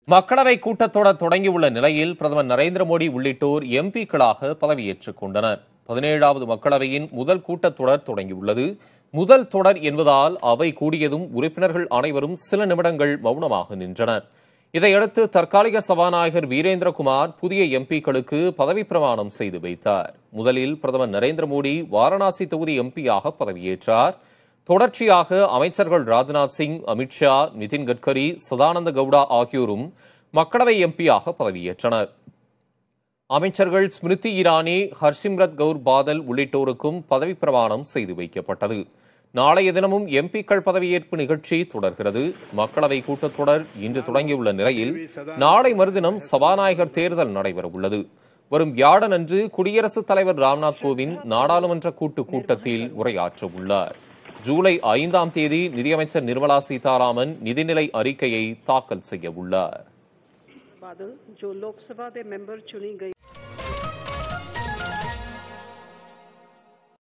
மக்களவை கூட்டத்தொடர் தொடங்கியுள்ள நிலையில் பிரதமர் நரேந்திர மோடி உள்ளிட்டோர் எம்பிக்களாக பதவியேற்றுக் கொண்டனர் பதினேழாவது மக்களவையின் முதல் கூட்டத்தொடர் தொடங்கியுள்ளது முதல் தொடர் என்பதால் அவை கூடியதும் உறுப்பினர்கள் அனைவரும் சில நிமிடங்கள் மௌனமாக நின்றனர் இதையடுத்து தற்காலிக சபாநாயகர் வீரேந்திரகுமார் புதிய எம்பிக்களுக்கு பதவிப் பிரமாணம் செய்து வைத்தார் முதலில் பிரதமர் நரேந்திர மோடி வாரணாசி தொகுதி எம்பியாக பதவியேற்றார் தொடர்ச்சியாக அமைச்சர்கள் ராஜ்நாத் சிங் அமித்ஷா நிதின் கட்கரி சதானந்த கவுடா ஆகியோரும் மக்களவை எம்பியாக பதவியேற்றனர் அமைச்சர்கள் ஸ்மிருதி இரானி ஹர்சிம்ரத் கவுர் பாதல் உள்ளிட்டோருக்கும் பதவிப் பிரமாணம் செய்து வைக்கப்பட்டது நாளைய தினமும் எம்பிக்கள் பதவியேற்பு நிகழ்ச்சி தொடர்கிறது மக்களவை கூட்டத்தொடர் இன்று தொடங்கியுள்ள நிலையில் நாளை மறுதினம் சபாநாயகர் தேர்தல் நடைபெறவுள்ளது வரும் வியாழனன்று குடியரசுத் தலைவர் ராம்நாத் கோவிந்த் நாடாளுமன்ற கூட்டு கூட்டத்தில் உரையாற்ற உள்ளார் ஜூலை ஐந்தாம் தேதி நிதியமைச்சர் நிர்மலா சீதாராமன் நிதிநிலை அறிக்கையை தாக்கல் செய்ய உள்ளார் बादल जो लोकसभा ਦੇ ਮੈਂਬਰ ਚੁਣੀ ਗਈ